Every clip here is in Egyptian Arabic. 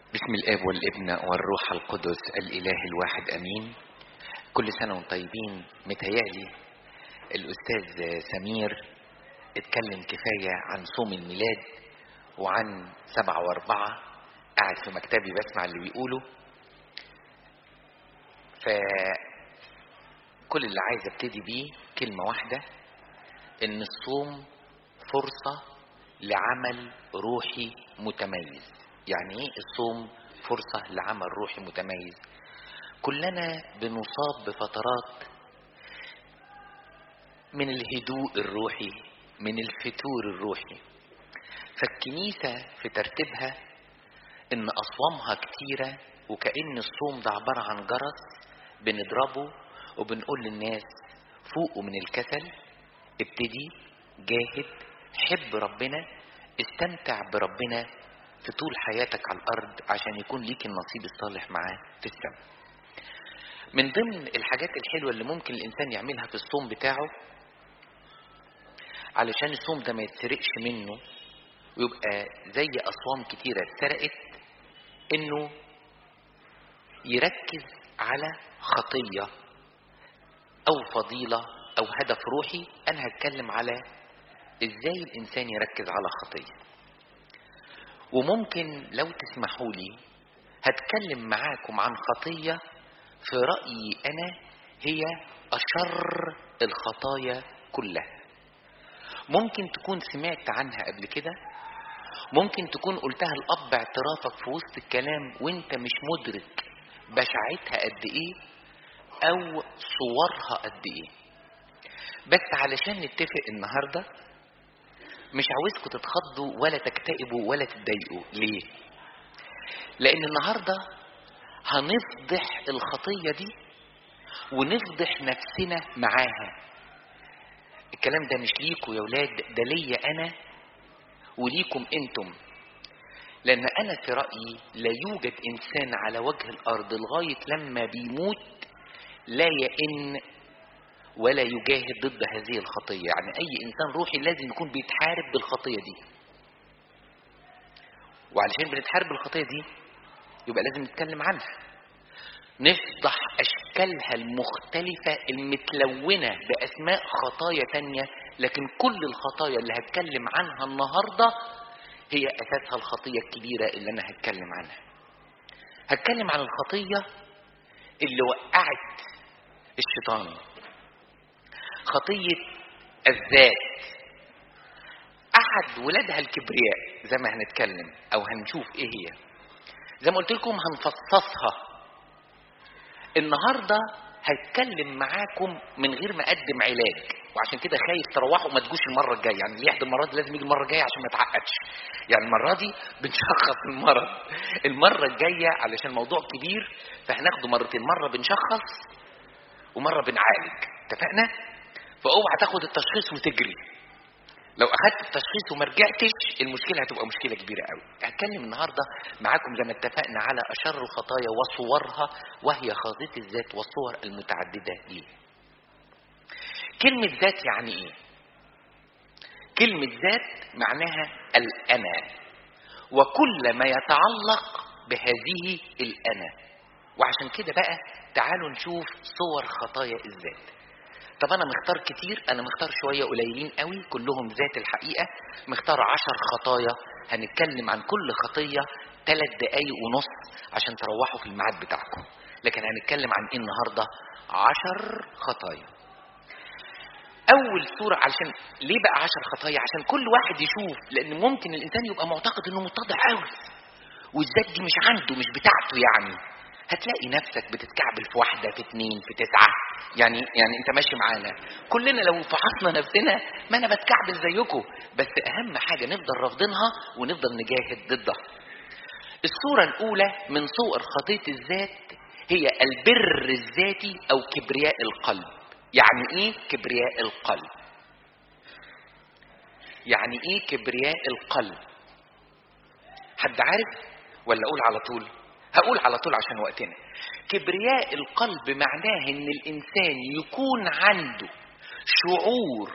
بسم الاب والابن والروح القدس الاله الواحد امين كل سنه وانتم طيبين متهيألي الاستاذ سمير اتكلم كفايه عن صوم الميلاد وعن سبعة واربعة قاعد في مكتبي بسمع اللي بيقوله فكل اللي عايز ابتدي بيه كلمة واحدة ان الصوم فرصة لعمل روحي متميز يعني ايه الصوم فرصة لعمل روحي متميز كلنا بنصاب بفترات من الهدوء الروحي من الفتور الروحي فالكنيسة في ترتيبها ان اصوامها كتيرة وكأن الصوم ده عبارة عن جرس بنضربه وبنقول للناس فوقوا من الكسل ابتدي جاهد حب ربنا استمتع بربنا في طول حياتك على الارض عشان يكون ليك النصيب الصالح معاه في السماء من ضمن الحاجات الحلوة اللي ممكن الانسان يعملها في الصوم بتاعه علشان الصوم ده ما يتسرقش منه ويبقى زي اصوام كتيرة اتسرقت انه يركز على خطية او فضيلة او هدف روحي انا هتكلم على ازاي الانسان يركز على خطية وممكن لو تسمحوا لي هتكلم معاكم عن خطية في رأيي انا هي اشر الخطايا كلها ممكن تكون سمعت عنها قبل كده ممكن تكون قلتها الاب اعترافك في وسط الكلام وانت مش مدرك بشاعتها قد ايه او صورها قد ايه بس علشان نتفق النهاردة مش عاوزكم تتخضوا ولا تكتئبوا ولا تتضايقوا ليه لان النهاردة هنفضح الخطية دي ونفضح نفسنا معاها الكلام ده مش ليكوا يا ولاد ده ليا انا وليكم انتم لان انا في رايي لا يوجد انسان على وجه الارض لغايه لما بيموت لا يئن ولا يجاهد ضد هذه الخطيه يعني اي انسان روحي لازم يكون بيتحارب بالخطيه دي وعلشان بنتحارب بالخطيه دي يبقى لازم نتكلم عنها نفضح اشكالها المختلفة المتلونة باسماء خطايا تانية لكن كل الخطايا اللي هتكلم عنها النهاردة هي اساسها الخطية الكبيرة اللي انا هتكلم عنها هتكلم عن الخطية اللي وقعت الشيطان خطية الذات احد ولادها الكبرياء زي ما هنتكلم او هنشوف ايه هي زي ما قلت لكم هنفصصها النهارده هتكلم معاكم من غير ما اقدم علاج وعشان كده خايف تروحوا ما تجوش المره الجايه يعني اللي يحضر المره دي لازم يجي المره الجايه عشان ما يتعقدش يعني المره دي بنشخص المرض المره الجايه علشان الموضوع كبير فهناخده مرتين مره بنشخص ومره بنعالج اتفقنا فاوعى تاخد التشخيص وتجري لو اخدت التشخيص وما رجعتش المشكله هتبقى مشكله كبيره قوي هتكلم النهارده معاكم زي ما اتفقنا على اشر الخطايا وصورها وهي خاطئه الذات والصور المتعدده ليه كلمه ذات يعني ايه كلمه ذات معناها الانا وكل ما يتعلق بهذه الانا وعشان كده بقى تعالوا نشوف صور خطايا الذات طب انا مختار كتير انا مختار شويه قليلين قوي كلهم ذات الحقيقه مختار عشر خطايا هنتكلم عن كل خطيه ثلاث دقايق ونص عشان تروحوا في الميعاد بتاعكم لكن هنتكلم عن ايه النهارده عشر خطايا اول صوره علشان ليه بقى عشر خطايا عشان كل واحد يشوف لان ممكن الانسان يبقى معتقد انه متضع قوي والذات دي مش عنده مش بتاعته يعني هتلاقي نفسك بتتكعبل في واحدة في اتنين في تسعة يعني يعني انت ماشي معانا كلنا لو فحصنا نفسنا ما انا بتكعبل زيكم بس اهم حاجة نفضل رافضينها ونفضل نجاهد ضدها الصورة الاولى من صور خطية الذات هي البر الذاتي او كبرياء القلب يعني ايه كبرياء القلب يعني ايه كبرياء القلب حد عارف ولا اقول على طول هقول على طول عشان وقتنا كبرياء القلب معناه ان الانسان يكون عنده شعور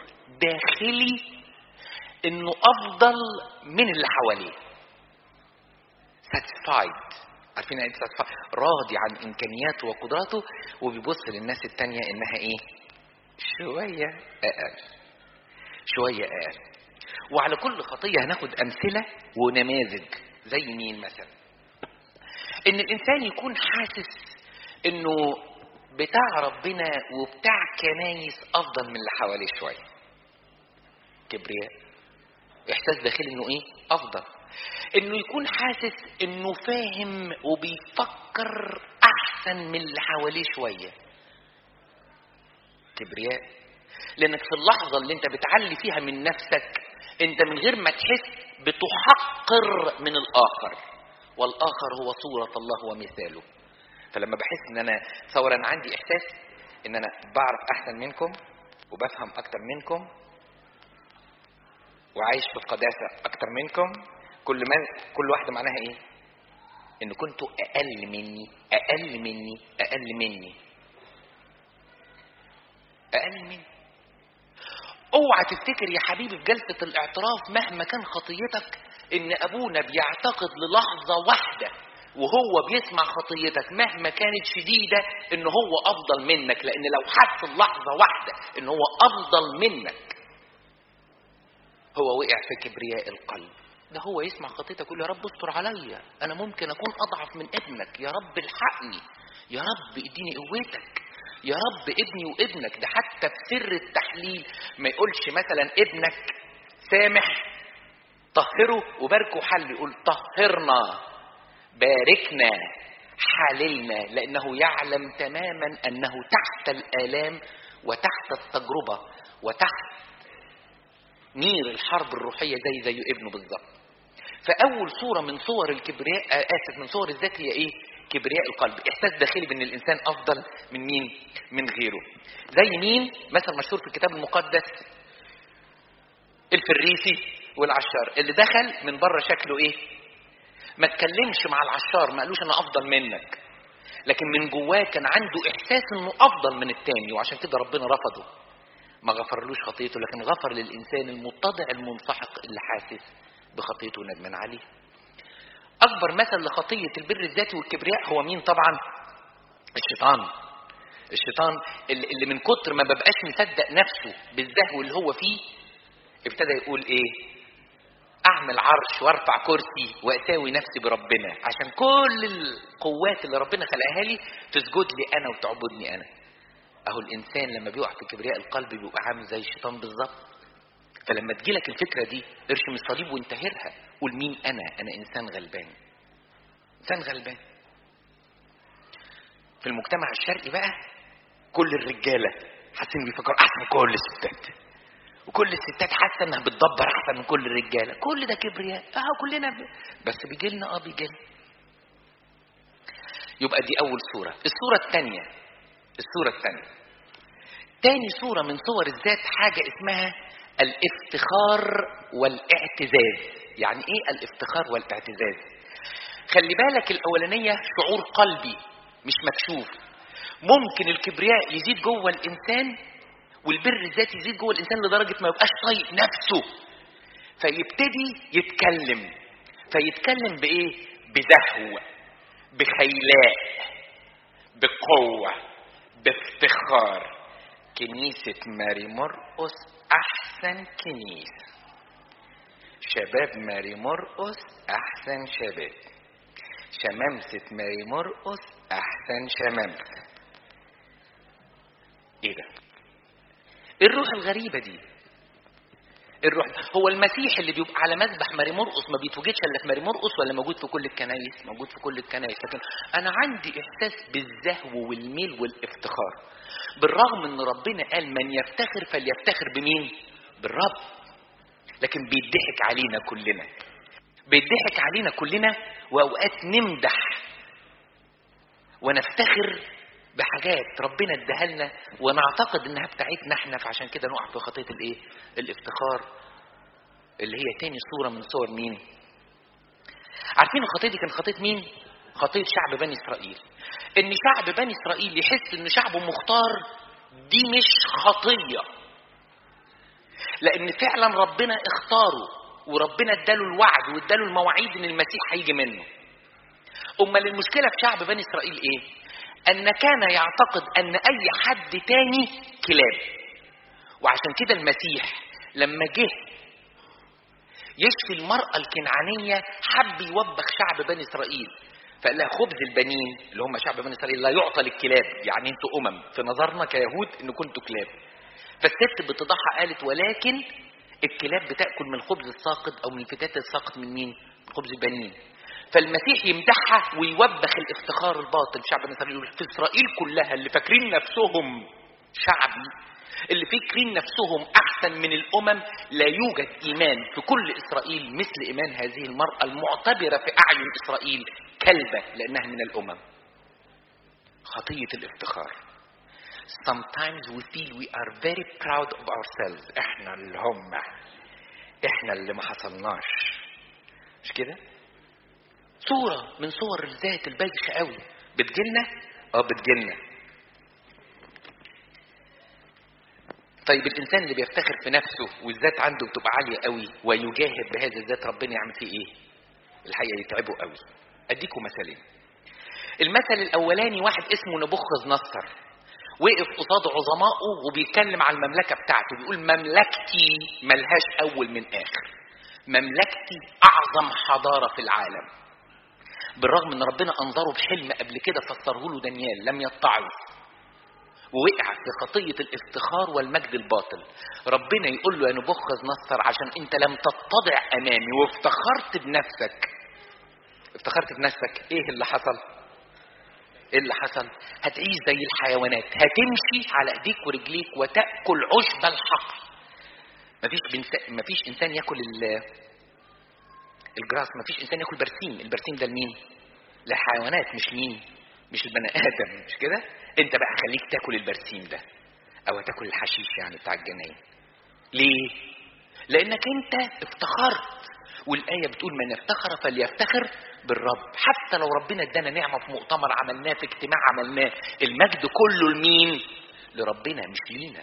داخلي انه افضل من اللي حواليه satisfied عارفين يعني satisfied راضي عن امكانياته وقدراته وبيبص للناس التانية انها ايه شوية اقل شوية اقل وعلى كل خطية هناخد امثلة ونماذج زي مين مثلا ان الانسان يكون حاسس انه بتاع ربنا وبتاع كنايس افضل من اللي حواليه شويه كبرياء احساس داخلي انه ايه افضل انه يكون حاسس انه فاهم وبيفكر احسن من اللي حواليه شويه كبرياء لانك في اللحظه اللي انت بتعلي فيها من نفسك انت من غير ما تحس بتحقر من الاخر والاخر هو صوره الله ومثاله فلما بحس ان انا تصور انا عندي احساس ان انا بعرف احسن منكم وبفهم اكتر منكم وعايش في القداسه اكتر منكم كل من كل واحده معناها ايه ان كنتوا اقل مني اقل مني اقل مني اقل مني اوعى تفتكر يا حبيبي في جلسه الاعتراف مهما كان خطيتك ان ابونا بيعتقد للحظه واحده وهو بيسمع خطيتك مهما كانت شديدة ان هو افضل منك لان لو حس اللحظة واحدة ان هو افضل منك هو وقع في كبرياء القلب ده هو يسمع خطيتك يقول يا رب استر عليا انا ممكن اكون اضعف من ابنك يا رب الحقني يا رب اديني قوتك يا رب ابني وابنك ده حتى في سر التحليل ما يقولش مثلا ابنك سامح طهره وباركه حل يقول طهرنا باركنا حللنا لانه يعلم تماما انه تحت الالام وتحت التجربه وتحت نير الحرب الروحيه زي زي ابنه بالظبط فاول صوره من صور الكبرياء اسف من صور الذات هي ايه كبرياء القلب احساس داخلي بان الانسان افضل من مين من غيره زي مين مثلا مشهور في الكتاب المقدس الفريسي والعشار اللي دخل من بره شكله ايه ما اتكلمش مع العشار ما قالوش انا افضل منك لكن من جواه كان عنده احساس انه افضل من التاني وعشان كده ربنا رفضه ما غفرلوش خطيته لكن غفر للانسان المتضع المنسحق اللي حاسس بخطيته وندمان عليه اكبر مثل لخطيه البر الذاتي والكبرياء هو مين طبعا الشيطان الشيطان اللي من كتر ما ببقاش مصدق نفسه بالزهو اللي هو فيه ابتدى يقول ايه اعمل عرش وارفع كرسي واساوي نفسي بربنا عشان كل القوات اللي ربنا خلقها لي تسجد لي انا وتعبدني انا اهو الانسان لما بيقع في كبرياء القلب بيبقى عامل زي الشيطان بالظبط فلما تجيلك الفكره دي ارشم الصليب وانتهرها قول مين انا انا انسان غلبان انسان غلبان في المجتمع الشرقي بقى كل الرجاله حاسين بيفكروا احسن من كل الستات وكل الستات حاسه انها بتدبر احسن من كل الرجاله كل ده كبرياء اه كلنا ب... بس بيجي لنا اه بيجي لنا يبقى دي اول صوره الصوره الثانيه الصوره الثانيه تاني صوره من صور الذات حاجه اسمها الافتخار والاعتزاز يعني ايه الافتخار والاعتزاز خلي بالك الاولانيه شعور قلبي مش مكشوف ممكن الكبرياء يزيد جوه الانسان والبر الذاتي يزيد جوه الانسان لدرجه ما يبقاش طايق نفسه فيبتدي يتكلم فيتكلم بايه بزهو بخيلاء بقوه بافتخار كنيسه ماري مرقس احسن كنيسه شباب ماري مرقس احسن شباب شمامسه ماري مرقس احسن شمامسه ايه ده ايه الروح الغريبه دي الروح هو المسيح اللي بيبقى على مذبح ماري مرقس ما بيتوجدش الا في ماري مرقس ولا موجود في كل الكنايس موجود في كل الكنايس لكن انا عندي احساس بالزهو والميل والافتخار بالرغم ان ربنا قال من يفتخر فليفتخر بمين بالرب لكن بيضحك علينا كلنا بيضحك علينا كلنا واوقات نمدح ونفتخر بحاجات ربنا اداها لنا ونعتقد انها بتاعتنا احنا فعشان كده نقع في خطيه الايه؟ الافتخار اللي هي تاني صوره من صور مين؟ عارفين الخطيه دي كانت خطيه مين؟ خطيه شعب بني اسرائيل. ان شعب بني اسرائيل يحس ان شعبه مختار دي مش خطيه. لان فعلا ربنا اختاره وربنا اداله الوعد واداله المواعيد ان المسيح هيجي منه. امال المشكله في شعب بني اسرائيل ايه ان كان يعتقد ان اي حد تاني كلاب وعشان كده المسيح لما جه يشفي المرأة الكنعانية حب يوبخ شعب بني إسرائيل فقال لها خبز البنين اللي هم شعب بني إسرائيل لا يعطى للكلاب يعني انتوا أمم في نظرنا كيهود إن كنتوا كلاب فالست بتضحى قالت ولكن الكلاب بتاكل من الخبز الساقط او من الفتات الساقط من مين؟ من خبز البنين. فالمسيح يمدحها ويوبخ الافتخار الباطل شعب بني اسرائيل في اسرائيل كلها اللي فاكرين نفسهم شعبي اللي فاكرين نفسهم احسن من الامم لا يوجد ايمان في كل اسرائيل مثل ايمان هذه المراه المعتبره في اعين اسرائيل كلبه لانها من الامم. خطيه الافتخار. sometimes we feel we are very proud of ourselves احنا اللي هم احنا اللي ما حصلناش مش كده صورة من صور الذات البايخة قوي بتجيلنا اه بتجيلنا طيب الانسان اللي بيفتخر في نفسه والذات عنده بتبقى عالية قوي ويجاهد بهذا الذات ربنا يعمل فيه ايه الحقيقة يتعبه قوي اديكم مثالين المثل الاولاني واحد اسمه نبوخذ نصر وقف قصاد عظمائه وبيتكلم على المملكة بتاعته بيقول مملكتي ملهاش أول من آخر مملكتي أعظم حضارة في العالم بالرغم ان ربنا انظره بحلم قبل كده فسره له دانيال لم يتعظ ووقع في خطية الافتخار والمجد الباطل ربنا يقول له يا نبوخذ نصر عشان انت لم تتضع امامي وافتخرت بنفسك افتخرت بنفسك ايه اللي حصل ايه اللي حصل هتعيش زي الحيوانات هتمشي على ايديك ورجليك وتاكل عشب الحقل مفيش بنس... مفيش انسان ياكل ال... الجراس مفيش انسان ياكل برسيم البرسيم ده لمين للحيوانات مش مين مش البني ادم مش كده انت بقى خليك تاكل البرسيم ده او تاكل الحشيش يعني بتاع الجناين ليه لانك انت افتخرت والآية بتقول من افتخر فليفتخر بالرب حتى لو ربنا ادانا نعمة في مؤتمر عملناه في اجتماع عملناه المجد كله لمين لربنا مش لينا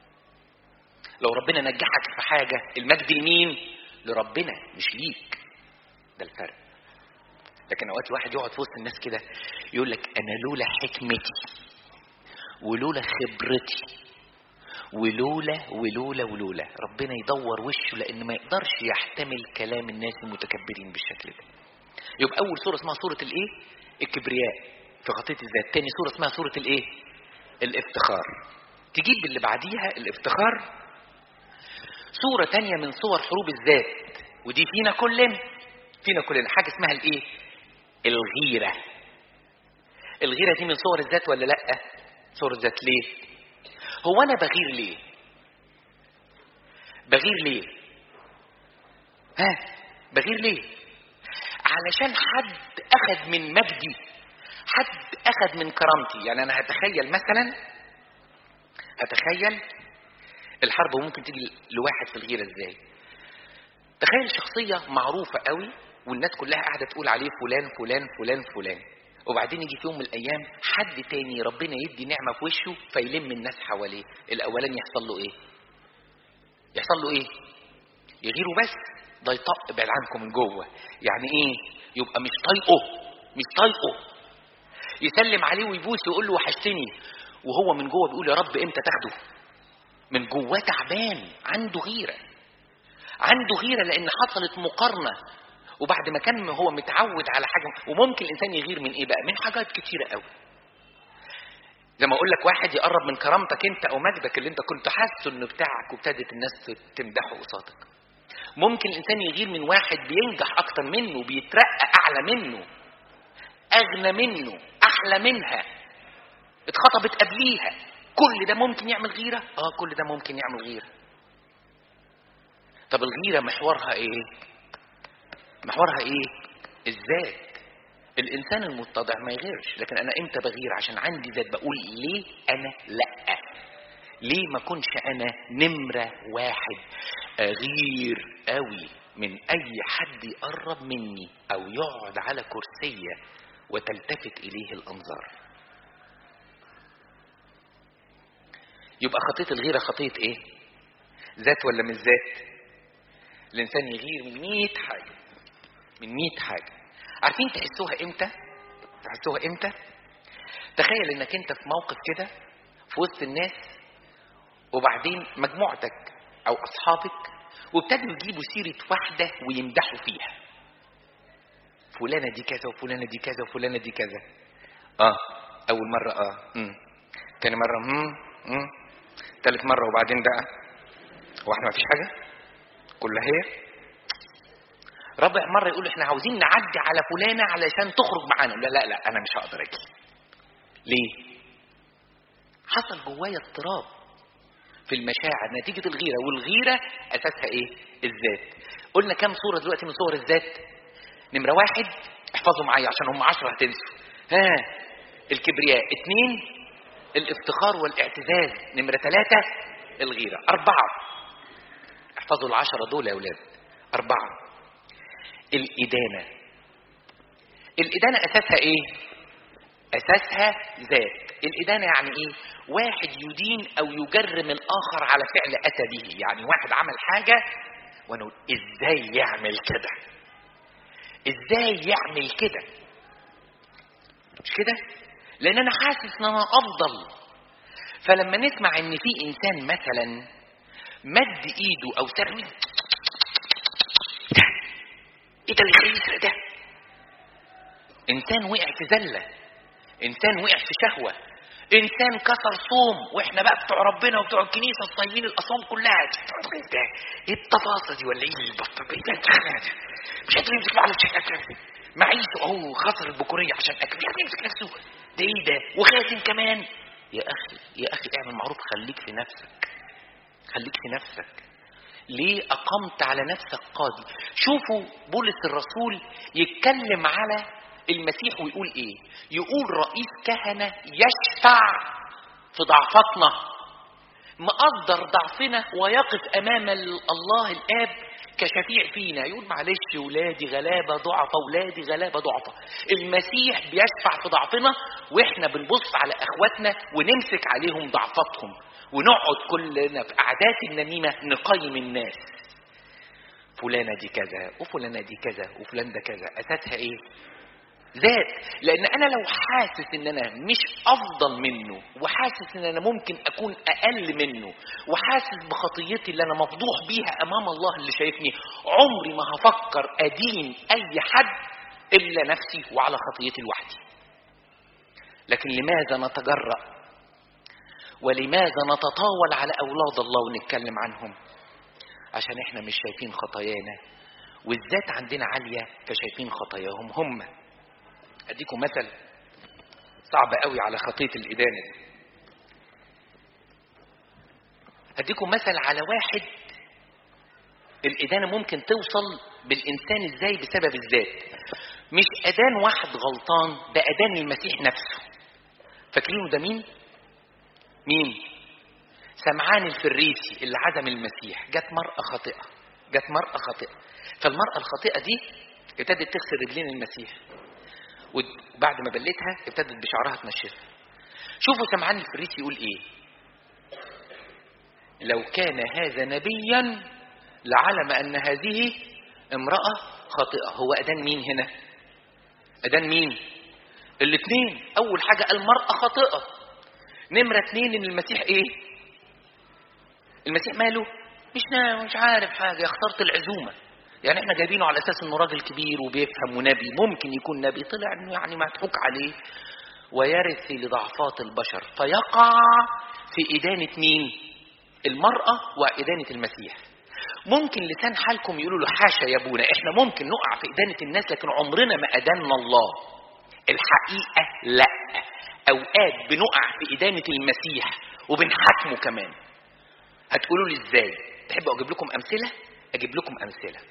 لو ربنا نجحك في حاجة المجد لمين لربنا مش ليك ده الفرق لكن اوقات الواحد يقعد في وسط الناس كده يقول لك انا لولا حكمتي ولولا خبرتي ولولا ولولا ولولا ربنا يدور وشه لان ما يقدرش يحتمل كلام الناس المتكبرين بالشكل ده يبقى اول سوره اسمها سوره الايه الكبرياء في خطيه الذات تاني سوره اسمها سوره الايه الافتخار تجيب اللي بعديها الافتخار صورة تانية من صور حروب الذات ودي فينا كلنا فينا كلنا حاجة اسمها الايه الغيرة الغيرة دي من صور الذات ولا لا صور الذات ليه هو انا بغير ليه بغير ليه ها بغير ليه علشان حد اخذ من مجدي حد اخذ من كرامتي يعني انا هتخيل مثلا هتخيل الحرب ممكن تيجي لواحد في الغيره ازاي تخيل شخصيه معروفه قوي والناس كلها قاعده تقول عليه فلان فلان فلان فلان وبعدين يجي في يوم من الايام حد تاني ربنا يدي نعمه في وشه فيلم الناس حواليه الاولاني يحصل له ايه يحصل له ايه يغيروا بس ده يطق بعد عنكم من جوه يعني ايه يبقى مش طايقه مش طايقه يسلم عليه ويبوس ويقول له وحشتني وهو من جوه بيقول يا رب امتى تاخده من جواه تعبان عنده غيره عنده غيره لان حصلت مقارنه وبعد ما كان هو متعود على حاجه وممكن الانسان يغير من ايه بقى من حاجات كتيره قوي زي ما اقول لك واحد يقرب من كرامتك انت او مجدك اللي انت كنت حاسه انه بتاعك وابتدت الناس تمدحه قصادك ممكن الانسان يغير من واحد بينجح اكتر منه بيترقى اعلى منه اغنى منه احلى منها اتخطبت قبليها كل ده ممكن يعمل غيره اه كل ده ممكن يعمل غيره طب الغيره محورها ايه محورها ايه الذات الانسان المتضع ما يغيرش لكن انا امتى بغير عشان عندي ذات بقول ليه انا لا ليه ما كنش انا نمرة واحد اغير قوي من اي حد يقرب مني او يقعد على كرسية وتلتفت اليه الانظار يبقى خطية الغيرة خطية ايه ذات ولا مش ذات الانسان يغير من 100 حاجة من 100 حاجة عارفين تحسوها امتى تحسوها امتى تخيل انك انت في موقف كده في وسط الناس وبعدين مجموعتك او اصحابك وابتدوا يجيبوا سيره واحده ويمدحوا فيها فلانه دي كذا وفلانه دي كذا وفلانه دي كذا اه اول مره اه امم تاني مره امم امم تالت مره وبعدين بقى هو احنا مفيش حاجه كلها هي رابع مرة يقول احنا عاوزين نعدي على فلانة علشان تخرج معانا لا لا لا انا مش هقدر اجي ليه حصل جوايا اضطراب في المشاعر نتيجة الغيرة والغيرة اساسها ايه الذات قلنا كام صورة دلوقتي من صور الذات نمرة واحد احفظوا معايا عشان هم عشرة هتنسوا ها الكبرياء اتنين الافتخار والاعتزاز نمرة ثلاثة الغيرة أربعة احفظوا العشرة دول يا أولاد أربعة الإدانة الإدانة أساسها إيه؟ أساسها ذات الإدانة يعني إيه؟ واحد يدين أو يجرم الآخر على فعل أتى به يعني واحد عمل حاجة وأنا أقول إزاي يعمل كده؟ إزاي يعمل كده؟ مش كده؟ لأن أنا حاسس إن أنا أفضل فلما نسمع إن في إنسان مثلا مد إيده أو سرمي ايه ده اللي يخليه ده انسان وقع في زله انسان وقع في شهوه انسان كسر صوم واحنا بقى بتوع ربنا وبتوع الكنيسه الصايمين الاصوام كلها ده ايه التفاصيل دي ولا ايه البطه ايه ده مش قادر يمسك على اكل معيشه اهو خسر البكوريه عشان اكل مش قادر يمسك نفسه ده ايه ده وخاتم كمان يا اخي يا اخي اعمل معروف خليك في نفسك خليك في نفسك ليه أقمت على نفسك قاضي شوفوا بولس الرسول يتكلم على المسيح ويقول إيه يقول رئيس كهنة يشفع في ضعفتنا مقدر ضعفنا ويقف أمام الله الآب كشفيع فينا يقول معلش ولادي غلابة ضعفة ولادي غلابة ضعفة المسيح بيشفع في ضعفنا واحنا بنبص على اخواتنا ونمسك عليهم ضعفاتهم ونقعد كلنا في قعدات النميمة نقيم الناس فلانة دي كذا وفلانة دي كذا وفلان ده كذا أساسها إيه؟ ذات لأن أنا لو حاسس إن أنا مش أفضل منه وحاسس إن أنا ممكن أكون أقل منه وحاسس بخطيتي اللي أنا مفضوح بيها أمام الله اللي شايفني عمري ما هفكر أدين أي حد إلا نفسي وعلى خطيتي لوحدي لكن لماذا نتجرأ ولماذا نتطاول على أولاد الله ونتكلم عنهم عشان احنا مش شايفين خطايانا والذات عندنا عالية فشايفين خطاياهم هم أديكم مثل صعب قوي على خطية الإدانة دي أديكم مثل على واحد الإدانة ممكن توصل بالإنسان إزاي بسبب الذات مش أدان واحد غلطان ده أدان المسيح نفسه فاكرينه ده مين؟ مين سمعان الفريسي اللي عدم المسيح جت مرأة خاطئة جت مرأة خاطئة فالمرأة الخاطئة دي ابتدت تغسل رجلين المسيح وبعد ما بلتها ابتدت بشعرها تنشفها شوفوا سمعان الفريسي يقول ايه لو كان هذا نبيا لعلم ان هذه امرأة خاطئة هو أدان مين هنا أدان مين الاثنين أول حاجة المرأة خاطئة نمرة اتنين ان المسيح ايه المسيح ماله مش نا مش عارف حاجة اخترت العزومة يعني احنا جايبينه على اساس انه راجل كبير وبيفهم ونبي ممكن يكون نبي طلع انه يعني مضحوك عليه ويرث لضعفات البشر فيقع في إدانة مين المرأة وإدانة المسيح ممكن لسان حالكم يقولوا له حاشا يا ابونا احنا ممكن نقع في إدانة الناس لكن عمرنا ما أدانا الله الحقيقة لا اوقات بنقع في ادانه المسيح وبنحاكمه كمان هتقولوا لي ازاي تحبوا اجيب لكم امثله اجيب لكم امثله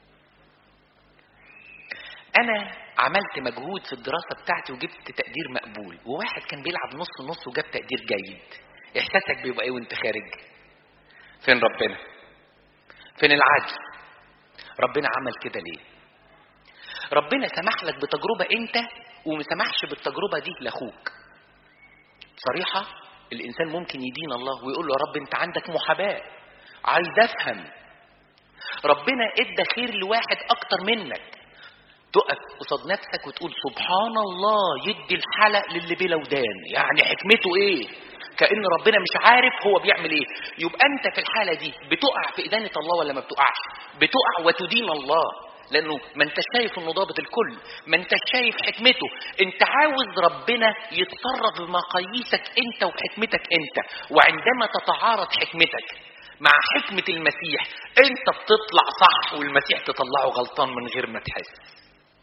انا عملت مجهود في الدراسه بتاعتي وجبت تقدير مقبول وواحد كان بيلعب نص نص وجاب تقدير جيد احساسك بيبقى ايه وانت خارج فين ربنا فين العدل ربنا عمل كده ليه ربنا سمح لك بتجربه انت وما سمحش بالتجربه دي لاخوك صريحه الانسان ممكن يدين الله ويقول له يا رب انت عندك محاباه عايز افهم ربنا ادى خير لواحد اكتر منك تقف قصاد نفسك وتقول سبحان الله يدي الحلق للي بلا ودان يعني حكمته ايه كأن ربنا مش عارف هو بيعمل ايه يبقى انت في الحالة دي بتقع في إدانة الله ولا ما بتقعش بتقع وتدين الله لانه ما انت شايف انه ضابط الكل ما انت شايف حكمته انت عاوز ربنا يتصرف بمقاييسك انت وحكمتك انت وعندما تتعارض حكمتك مع حكمة المسيح انت بتطلع صح والمسيح تطلعه غلطان من غير ما تحس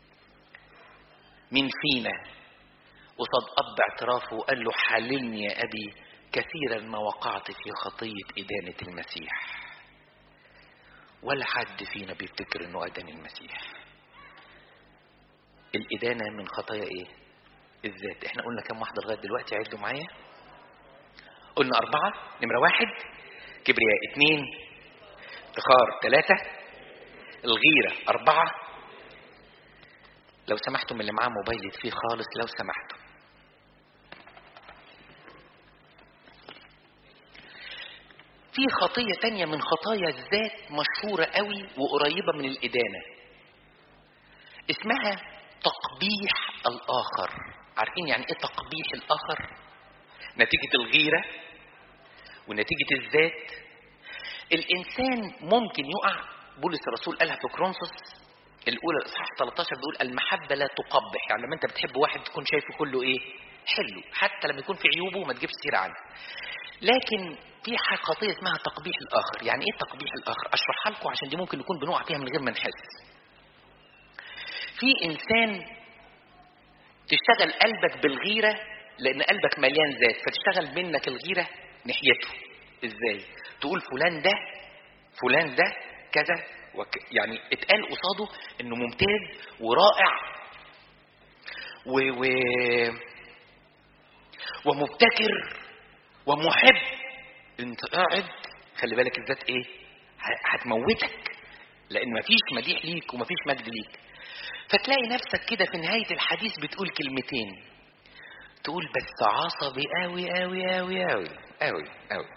مين فينا وصد اب اعترافه وقال له حللني يا ابي كثيرا ما وقعت في خطية إدانة المسيح ولا حد فينا بيفتكر انه ادان المسيح الادانه من خطايا ايه الذات احنا قلنا كم واحده لغايه دلوقتي عدوا معايا قلنا اربعه نمره واحد كبرياء اثنين افتخار ثلاثه الغيره اربعه لو سمحتم اللي معاه موبايل يطفيه خالص لو سمحتم في خطية تانية من خطايا الذات مشهورة قوي وقريبة من الإدانة اسمها تقبيح الآخر عارفين يعني إيه تقبيح الآخر نتيجة الغيرة ونتيجة الذات الإنسان ممكن يقع بولس الرسول قالها في كرونسوس الأولى الإصحاح 13 بيقول المحبة لا تقبح يعني لما أنت بتحب واحد تكون شايفه كله إيه حلو حتى لما يكون في عيوبه ما تجيبش سيرة عنه لكن في خطية اسمها تقبيح الآخر يعني إيه تقبيح الآخر أشرحها لكم عشان دي ممكن نكون بنقع فيها من غير ما نحس في إنسان تشتغل قلبك بالغيرة لأن قلبك مليان ذات فتشتغل منك الغيرة ناحيته إزاي تقول فلان ده فلان ده كذا وك يعني اتقال قصاده انه ممتاز ورائع و, و ومبتكر ومحب انت قاعد خلي بالك الذات ايه هتموتك لان مفيش مديح ليك ومفيش مجد ليك فتلاقي نفسك كده في نهاية الحديث بتقول كلمتين تقول بس عصبي قوي قوي قوي قوي قوي قوي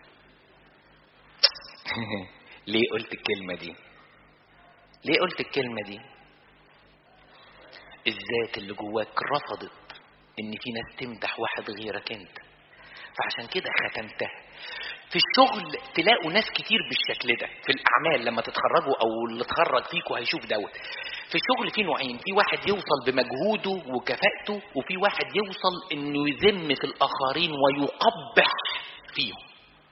ليه قلت الكلمة دي ليه قلت الكلمة دي الذات اللي جواك رفضت ان في ناس تمدح واحد غيرك انت فعشان كده ختمتها في الشغل تلاقوا ناس كتير بالشكل ده في الاعمال لما تتخرجوا او اللي اتخرج فيكوا هيشوف دوت في الشغل في نوعين في واحد يوصل بمجهوده وكفاءته وفي واحد يوصل انه يذم في الاخرين ويقبح فيهم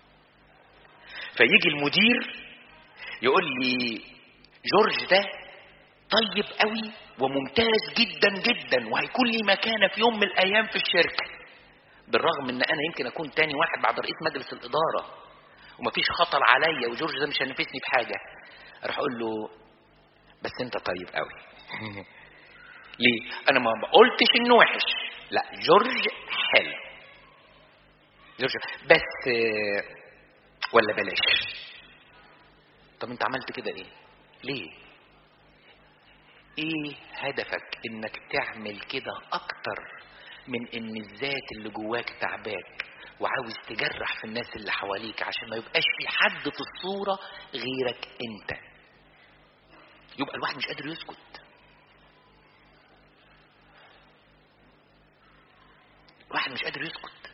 فيجي المدير يقول لي جورج ده طيب قوي وممتاز جدا جدا وهيكون لي مكانه في يوم من الايام في الشركه بالرغم ان انا يمكن اكون تاني واحد بعد رئيس مجلس الاداره ومفيش خطر عليا وجورج ده مش هينافسني في حاجه اروح اقول له بس انت طيب قوي ليه انا ما قلتش انه وحش لا جورج حلو جورج بس ولا بلاش طب انت عملت كده ايه ليه ايه هدفك انك تعمل كده اكتر من ان الذات اللي جواك تعباك وعاوز تجرح في الناس اللي حواليك عشان ما يبقاش في حد في الصورة غيرك انت يبقى الواحد مش قادر يسكت الواحد مش قادر يسكت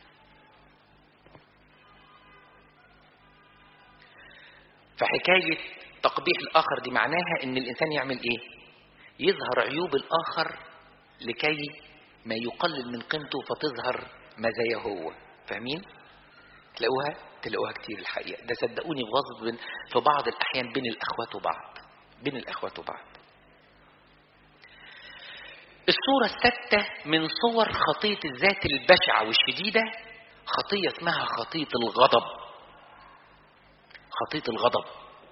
فحكاية تقبيح الآخر دي معناها إن الإنسان يعمل إيه؟ يظهر عيوب الآخر لكي ما يقلل من قيمته فتظهر مزايا هو فاهمين تلاقوها تلاقوها كتير الحقيقة ده صدقوني غصب في بعض الأحيان بين الأخوات وبعض بين الأخوات وبعض الصورة الستة من صور خطية الذات البشعة والشديدة خطية اسمها خطية الغضب خطية الغضب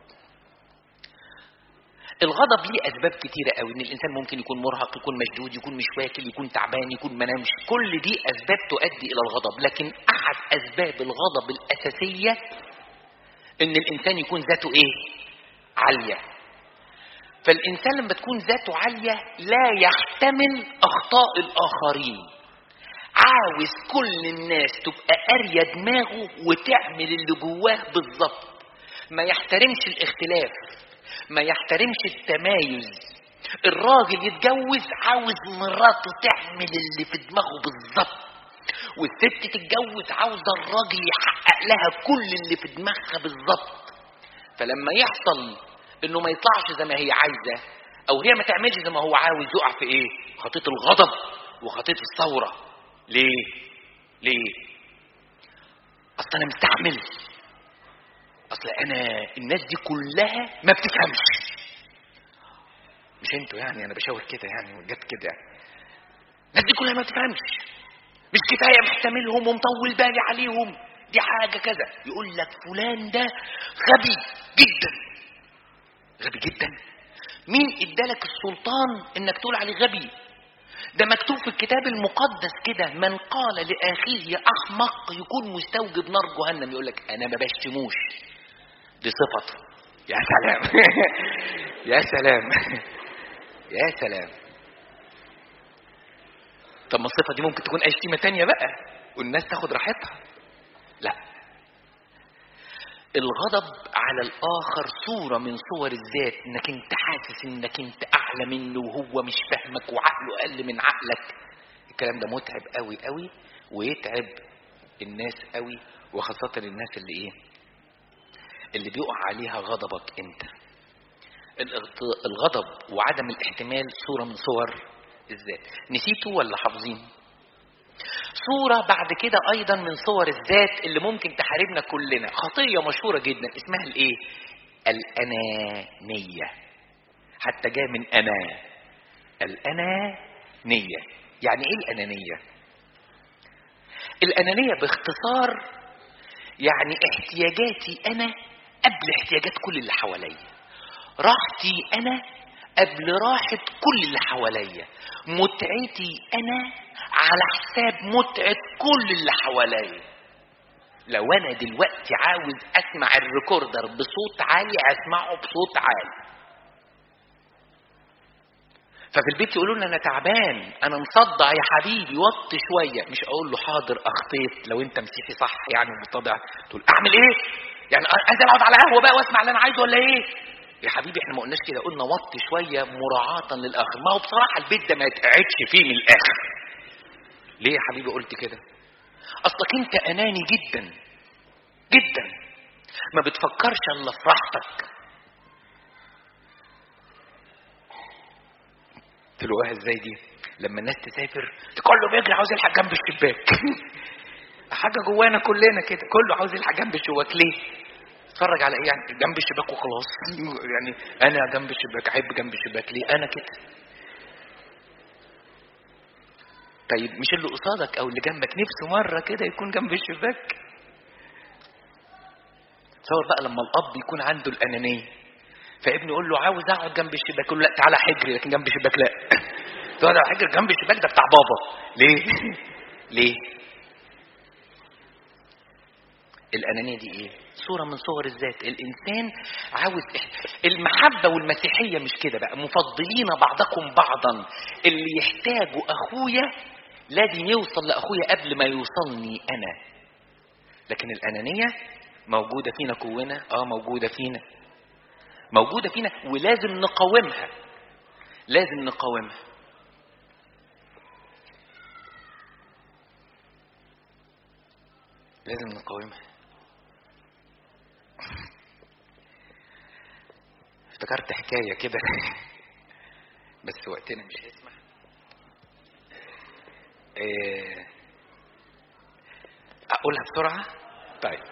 الغضب ليه اسباب كتيره قوي ان الانسان ممكن يكون مرهق يكون مشدود يكون مش واكل يكون تعبان يكون منامش كل دي اسباب تؤدي الى الغضب لكن احد اسباب الغضب الاساسيه ان الانسان يكون ذاته ايه عاليه فالانسان لما تكون ذاته عاليه لا يحتمل اخطاء الاخرين عاوز كل الناس تبقى قاريه دماغه وتعمل اللي جواه بالظبط ما يحترمش الاختلاف ما يحترمش التمايز الراجل يتجوز عاوز مراته تعمل اللي في دماغه بالظبط والست تتجوز عاوزه الراجل يحقق لها كل اللي في دماغها بالظبط فلما يحصل انه ما يطلعش زي ما هي عايزه او هي ما تعملش زي ما هو عاوز يقع في ايه خطيه الغضب وخطيه الثوره ليه ليه اصل انا مستحمل اصل انا الناس دي كلها ما بتفهمش مش انتوا يعني انا بشاور كده يعني جت كده يعني الناس دي كلها ما بتفهمش مش كفايه محتملهم ومطول بالي عليهم دي حاجه كذا يقول لك فلان ده غبي جدا غبي جدا مين ادالك السلطان انك تقول عليه غبي ده مكتوب في الكتاب المقدس كده من قال لاخيه احمق يكون مستوجب نار جهنم يقول لك انا ما بشتموش دي صفته يا سلام يا سلام يا سلام طب ما الصفه دي ممكن تكون اي شتيمه تانية بقى والناس تاخد راحتها لا الغضب على الاخر صوره من صور الذات انك انت حاسس انك انت اعلى منه وهو مش فاهمك وعقله اقل من عقلك الكلام ده متعب قوي قوي ويتعب الناس قوي وخاصه الناس اللي ايه اللي بيقع عليها غضبك انت الغضب وعدم الاحتمال صوره من صور الذات نسيتوا ولا حافظين صورة بعد كده أيضا من صور الذات اللي ممكن تحاربنا كلنا خطية مشهورة جدا اسمها الإيه؟ الأنانية حتى جاء من أنا الأنانية يعني إيه الأنانية؟ الأنانية باختصار يعني احتياجاتي أنا قبل احتياجات كل اللي حواليا راحتي أنا قبل راحة كل اللي حواليا متعتي أنا على حساب متعة كل اللي حواليا لو أنا دلوقتي عاوز أسمع الريكوردر بصوت عالي أسمعه بصوت عالي ففي البيت يقولوا لي انا تعبان انا مصدع يا حبيبي وطي شويه مش اقول له حاضر اخطيت لو انت مسيحي صح يعني متضع تقول اعمل ايه يعني انزل اقعد على قهوه بقى واسمع اللي انا عايزه ولا ايه يا حبيبي احنا ما قلناش كده قلنا وطي شويه مراعاه للاخر ما هو بصراحه البيت ده ما يتقعدش فيه من الاخر ليه يا حبيبي قلت كده اصلك انت اناني جدا جدا ما بتفكرش الا في راحتك تلقوها ازاي دي لما الناس تسافر كله بيجري عاوز يلحق جنب الشباك حاجه جوانا كلنا كده كله عاوز يلحق جنب الشباك ليه اتفرج على ايه يعني جنب الشباك وخلاص يعني انا جنب الشباك احب جنب الشباك ليه انا كده طيب مش اللي قصادك او اللي جنبك نفسه مره كده يكون جنب الشباك تصور بقى لما الاب يكون عنده الانانيه فابنه يقول له عاوز اقعد جنب الشباك يقول له لا تعالى حجري لكن جنب الشباك لا تقعد على حجر جنب الشباك ده بتاع بابا ليه ليه الانانيه دي ايه صوره من صور الذات الانسان عاوز المحبه والمسيحيه مش كده بقى مفضلين بعضكم بعضا اللي يحتاجه اخويا لازم يوصل لاخويا قبل ما يوصلني انا لكن الانانيه موجوده فينا كلنا اه موجوده فينا موجوده فينا ولازم نقاومها لازم نقاومها لازم نقاومها افتكرت حكاية كده بس وقتنا مش هيسمح اه أقولها بسرعة طيب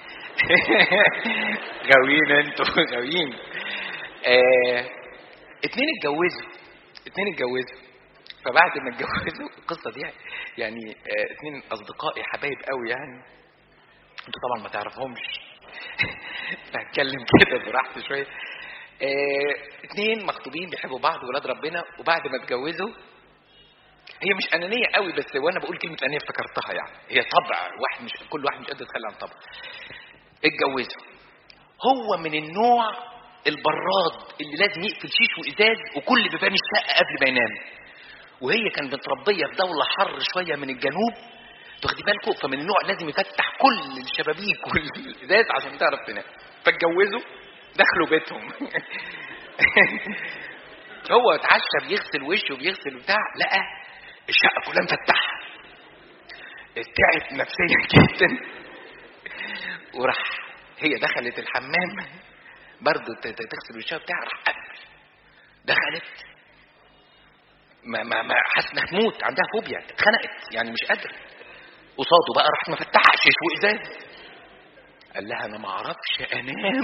غاويين انتوا غاويين اه اتنين اتجوزوا اتنين اتجوزوا فبعد ما اتجوزوا القصة دي يعني اه اتنين أصدقائي حبايب قوي يعني انتوا طبعا ما تعرفهمش فهتكلم كده براحتي شويه اه اتنين مخطوبين بيحبوا بعض ولاد ربنا وبعد ما اتجوزوا هي مش انانيه قوي بس وانا بقول كلمه انانيه افتكرتها يعني هي طبع واحد مش كل واحد مش قادر يتخلى عن طبع اتجوزوا هو من النوع البراد اللي لازم يقفل شيش وازاز وكل بيبان الشقه قبل ما ينام وهي كانت متربيه في دوله حر شويه من الجنوب تاخدي بالكم فمن النوع لازم يفتح كل الشبابيك والازاز عشان تعرف تنام فاتجوزوا دخلوا بيتهم هو اتعشى بيغسل وشه وبيغسل بتاع لقى الشقه كلها مفتحه تعب نفسيا جدا وراح هي دخلت الحمام برضه تغسل وشها بتاع راح قفل دخلت ما ما ما حاسه انها تموت عندها فوبيا اتخنقت يعني مش قادره قصاده بقى راح مفتحه شيش وازاز قال لها انا ما اعرفش انام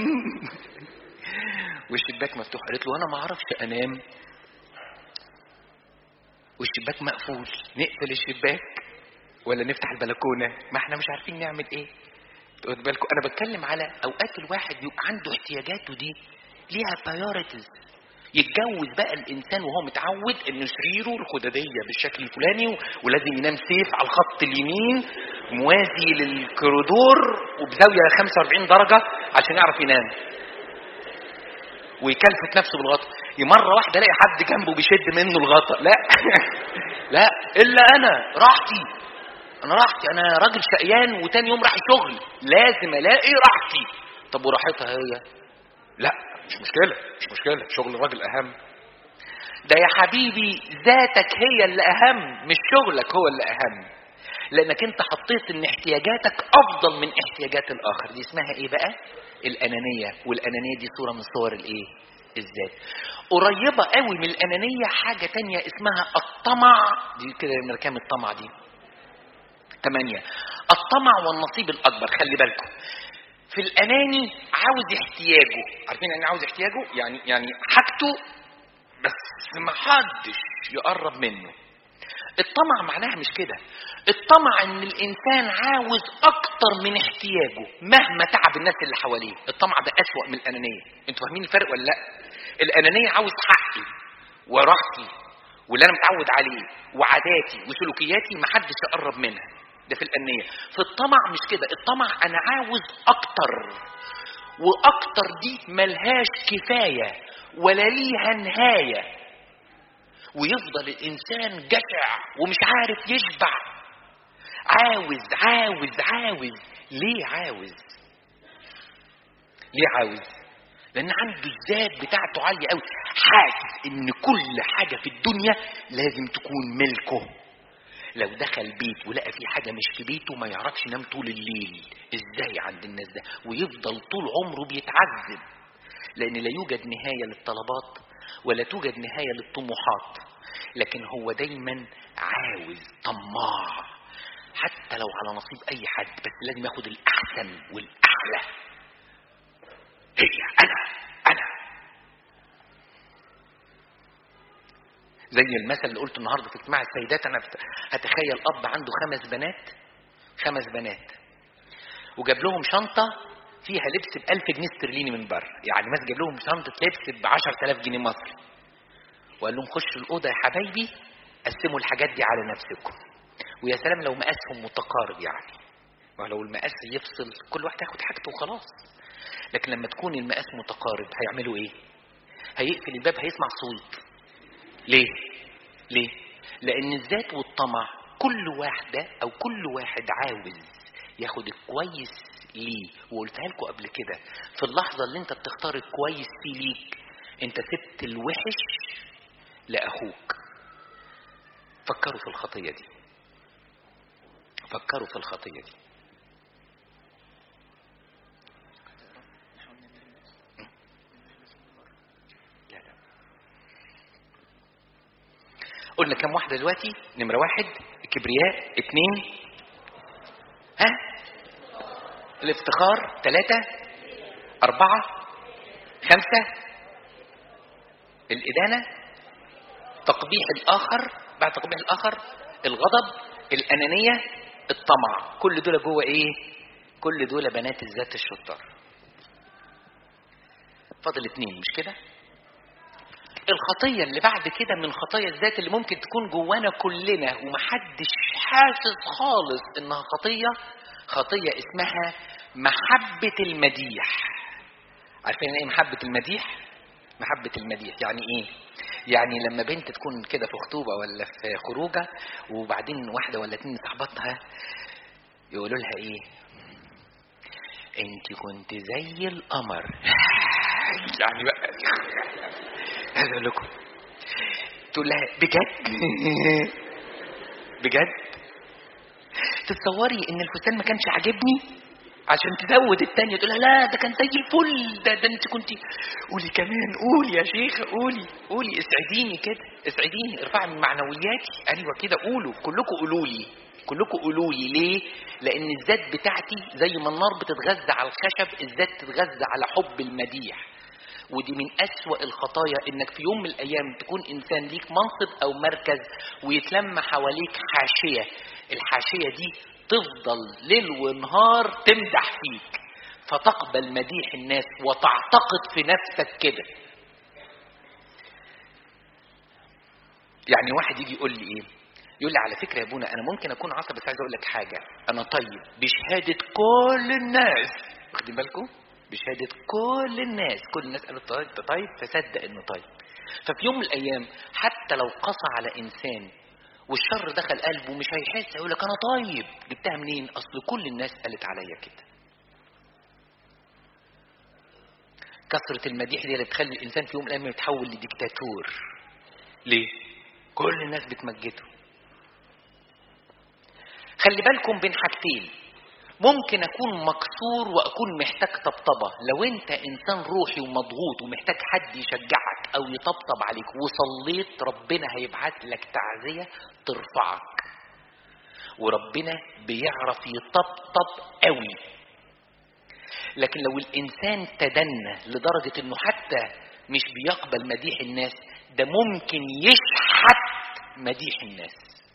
والشباك مفتوح قالت له انا ما اعرفش انام والشباك مقفول نقفل الشباك ولا نفتح البلكونه ما احنا مش عارفين نعمل ايه خد بالكم انا بتكلم على اوقات الواحد يبقى عنده احتياجاته دي ليها بايورتيز يتجوز بقى الانسان وهو متعود ان سريره الخداديه بالشكل الفلاني ولازم ينام سيف على الخط اليمين موازي للكوريدور وبزاويه 45 درجه عشان يعرف ينام ويكلفت نفسه بالغطا مره واحده الاقي حد جنبه بيشد منه الغطا لا لا الا انا راحتي انا راحتي انا راجل شقيان وتاني يوم راح الشغل لازم الاقي راحتي طب وراحتها هي لا مش مشكله مش مشكله شغل الراجل اهم ده يا حبيبي ذاتك هي اللي اهم مش شغلك هو اللي اهم لانك انت حطيت ان احتياجاتك افضل من احتياجات الاخر دي اسمها ايه بقى الانانيه والانانيه دي صوره من صور الايه الذات قريبه قوي من الانانيه حاجه تانية اسمها الطمع دي كده من كام الطمع دي ثمانية الطمع والنصيب الأكبر خلي بالكم في الأناني عاوز احتياجه عارفين يعني عاوز احتياجه يعني يعني حاجته بس ما حدش يقرب منه الطمع معناها مش كده الطمع ان الانسان عاوز اكتر من احتياجه مهما تعب الناس اللي حواليه الطمع ده اسوأ من الانانيه انتوا فاهمين الفرق ولا لا الانانيه عاوز حقي وراحتي واللي انا متعود عليه وعاداتي وسلوكياتي ما حدش يقرب منها ده في الأنية في الطمع مش كده الطمع أنا عاوز أكتر وأكتر دي ملهاش كفاية ولا ليها نهاية ويفضل الإنسان جشع ومش عارف يشبع عاوز عاوز عاوز ليه عاوز ليه عاوز لأن عنده الذات بتاعته عالية قوي حاسس إن كل حاجة في الدنيا لازم تكون ملكه لو دخل بيت ولقى في حاجه مش في بيته ما يعرفش ينام طول الليل ازاي عند الناس ده ويفضل طول عمره بيتعذب لان لا يوجد نهايه للطلبات ولا توجد نهايه للطموحات لكن هو دايما عاوز طماع حتى لو على نصيب اي حد بس لازم ياخد الاحسن والاحلى هي انا انا زي المثل اللي قلته النهارده في اجتماع السيدات انا هتخيل اب عنده خمس بنات خمس بنات وجاب لهم شنطه فيها لبس ب 1000 جنيه استرليني من بره يعني مثلا جاب لهم شنطه لبس ب 10000 جنيه مصري وقال لهم خشوا الاوضه يا حبايبي قسموا الحاجات دي على نفسكم ويا سلام لو مقاسهم متقارب يعني ولو المقاس يفصل كل واحد ياخد حاجته وخلاص لكن لما تكون المقاس متقارب هيعملوا ايه هيقفل الباب هيسمع صوت ليه ليه لان الذات والطمع كل واحده او كل واحد عاوز ياخد الكويس ليه وقلتها لكم قبل كده في اللحظه اللي انت بتختار الكويس فيه ليك انت سبت الوحش لاخوك فكروا في الخطيه دي فكروا في الخطيه دي لا لا قلنا كم واحدة دلوقتي نمرة واحد الكبرياء اتنين ها الافتخار ثلاثة أربعة خمسة الإدانة تقبيح الآخر بعد تقبيح الآخر الغضب الأنانية الطمع كل دول جوه إيه كل دول بنات الذات الشطار فاضل اتنين مش كده الخطية اللي بعد كده من خطايا الذات اللي ممكن تكون جوانا كلنا ومحدش حاسس خالص انها خطية خطية اسمها محبة المديح عارفين ايه محبة المديح محبة المديح يعني ايه يعني لما بنت تكون كده في خطوبة ولا في خروجة وبعدين واحدة ولا اتنين صاحباتها يقولوا لها ايه انت كنت زي القمر يعني بقى هذا لكم تقول لها بجد بجد تتصوري ان الفستان ما كانش عاجبني عشان تزود التانية تقول لها لا ده كان زي الفل ده ده انت كنت قولي كمان قولي يا شيخة قولي قولي اسعديني كده اسعديني ارفعي من معنوياتي ايوه كده قولوا كلكم قولوا لي كلكم قولوا لي ليه؟ لان الذات بتاعتي زي ما النار بتتغذى على الخشب الذات تتغذى على حب المديح ودي من أسوأ الخطايا إنك في يوم من الأيام تكون إنسان ليك منصب أو مركز ويتلم حواليك حاشية الحاشية دي تفضل ليل ونهار تمدح فيك فتقبل مديح الناس وتعتقد في نفسك كده يعني واحد يجي يقول لي ايه يقول لي على فكره يا ابونا انا ممكن اكون عصبي بس عايز اقول لك حاجه انا طيب بشهاده كل الناس واخدين بالكم بشهاده كل الناس كل الناس قالت طيب ده طيب فصدق انه طيب ففي يوم من الايام حتى لو قسى على انسان والشر دخل قلبه مش هيحس يقول لك انا طيب جبتها منين اصل كل الناس قالت عليا كده كثرة المديح دي اللي تخلي الإنسان في يوم من الأيام يتحول لديكتاتور. ليه؟ كل الناس بتمجده. خلي بالكم بين حاجتين. ممكن أكون مكسور وأكون محتاج طبطبة، لو أنت إنسان روحي ومضغوط ومحتاج حد يشجعك أو يطبطب عليك وصليت ربنا هيبعت لك تعزية ترفعك. وربنا بيعرف يطبطب قوي لكن لو الانسان تدنى لدرجه انه حتى مش بيقبل مديح الناس ده ممكن يشحت مديح الناس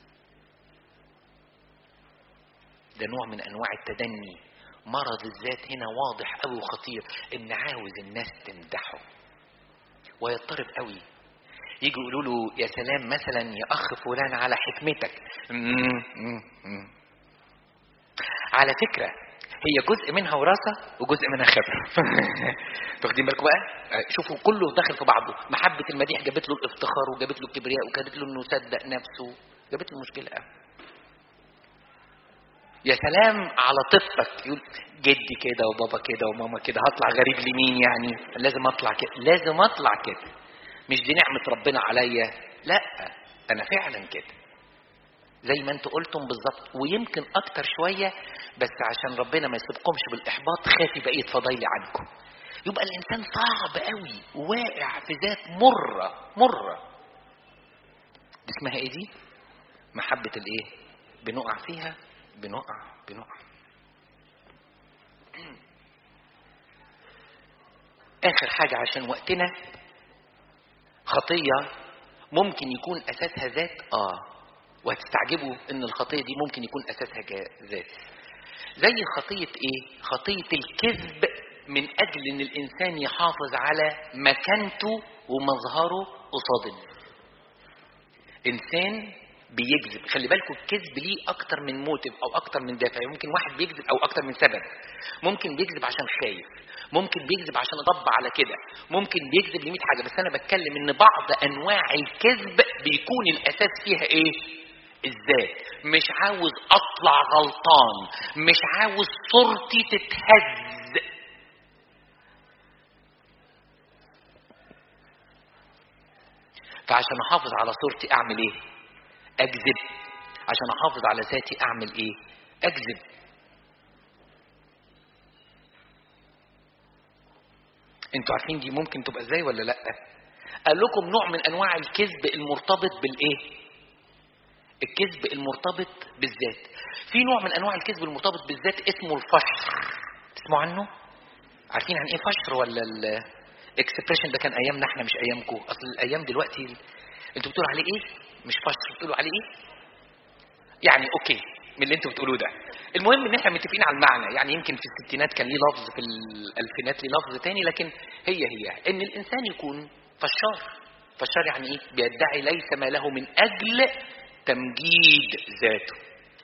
ده نوع من انواع التدني مرض الذات هنا واضح قوي وخطير ان عاوز الناس تمدحه ويضطرب قوي يجي يقولوا له يا سلام مثلا يا اخ فلان على حكمتك على فكره هي جزء منها وراثه وجزء منها خبره واخدين بالكم بقى شوفوا كله داخل في بعضه محبه المديح جابت له الافتخار وجابت له الكبرياء وجابت له انه صدق نفسه جابت له مشكله قوي يا سلام على طفلك يقول جدي كده وبابا كده وماما كده هطلع غريب لمين يعني لازم اطلع كده لازم اطلع كده مش دي نعمه ربنا عليا لا انا فعلا كده زي ما انتوا قلتم بالظبط ويمكن اكتر شويه بس عشان ربنا ما يسيبكمش بالاحباط خافي بقيه فضايلي عنكم يبقى الانسان صعب قوي واقع في ذات مره مره دي اسمها ايه دي محبه الايه بنقع فيها بنقع بنقع اخر حاجه عشان وقتنا خطيه ممكن يكون اساسها ذات اه وهتستعجبوا ان الخطيه دي ممكن يكون اساسها ذات زي خطيه ايه خطيه الكذب من اجل ان الانسان يحافظ على مكانته ومظهره قصاد الناس انسان بيكذب خلي بالكم الكذب ليه اكتر من موتيف او اكتر من دافع ممكن واحد بيكذب او اكتر من سبب ممكن بيكذب عشان خايف ممكن بيكذب عشان ضب على كده ممكن بيكذب ل حاجه بس انا بتكلم ان بعض انواع الكذب بيكون الاساس فيها ايه الذات مش عاوز اطلع غلطان مش عاوز صورتي تتهز فعشان احافظ على صورتي اعمل ايه اكذب عشان احافظ على ذاتي اعمل ايه اكذب انتوا عارفين دي ممكن تبقى ازاي ولا لا قال لكم نوع من انواع الكذب المرتبط بالايه الكذب المرتبط بالذات في نوع من انواع الكذب المرتبط بالذات اسمه الفشر تسمعوا عنه عارفين عن ايه فشر ولا الاكسبريشن ده كان ايامنا احنا مش ايامكم اصل الايام دلوقتي انتوا بتقولوا عليه ايه مش فشر بتقولوا عليه ايه يعني اوكي من اللي انتوا بتقولوه ده المهم ان احنا متفقين على المعنى يعني يمكن في الستينات كان ليه لفظ في الالفينات ليه لفظ تاني لكن هي هي ان الانسان يكون فشار فشار يعني ايه بيدعي ليس ما له من اجل تمجيد ذاته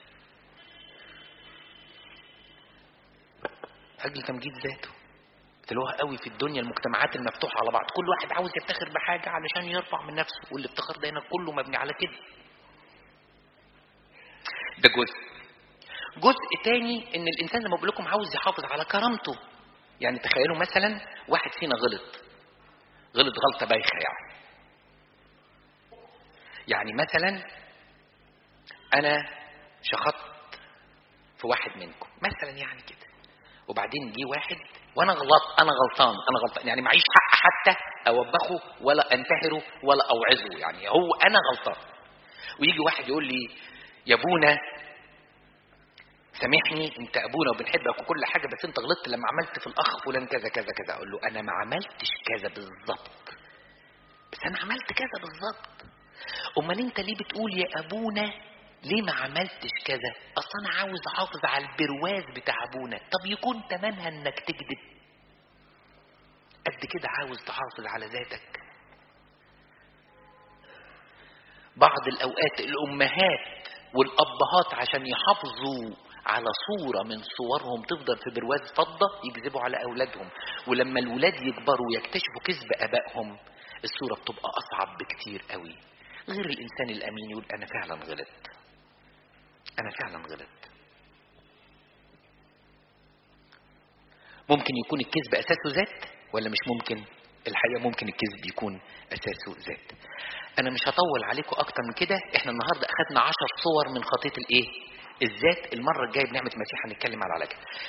اجل تمجيد ذاته تلوها قوي في الدنيا المجتمعات المفتوحه على بعض كل واحد عاوز يفتخر بحاجه علشان يرفع من نفسه والافتخار ده هنا كله مبني على كده ده جزء جزء تاني ان الانسان زي ما بقول لكم عاوز يحافظ على كرامته يعني تخيلوا مثلا واحد فينا غلط غلط غلطه بايخه يعني يعني مثلا انا شخطت في واحد منكم مثلا يعني كده وبعدين جه واحد وانا غلط انا غلطان انا غلطان يعني معيش حق حتى اوبخه ولا انتهره ولا اوعظه يعني هو انا غلطان ويجي واحد يقول لي يا ابونا سامحني انت ابونا وبنحبك وكل حاجه بس انت غلطت لما عملت في الاخ فلان كذا كذا كذا اقول له انا ما عملتش كذا بالظبط بس انا عملت كذا بالظبط امال انت ليه بتقول يا ابونا ليه ما عملتش كذا اصل انا عاوز احافظ على البرواز بتاع ابونا طب يكون تمنها انك تكذب قد كده عاوز تحافظ على ذاتك بعض الاوقات الامهات والابهات عشان يحافظوا على صورة من صورهم تفضل في برواز فضة يكذبوا على أولادهم ولما الولاد يكبروا ويكتشفوا كذب أبائهم الصورة بتبقى أصعب بكتير قوي غير الإنسان الأمين يقول أنا فعلا غلط أنا فعلا غلط ممكن يكون الكذب أساسه ذات ولا مش ممكن الحقيقة ممكن الكذب يكون أساسه ذات أنا مش هطول عليكم أكتر من كده إحنا النهاردة أخدنا عشر صور من خطية الإيه الذات المرة الجاية بنعمة المسيح هنتكلم على العلاج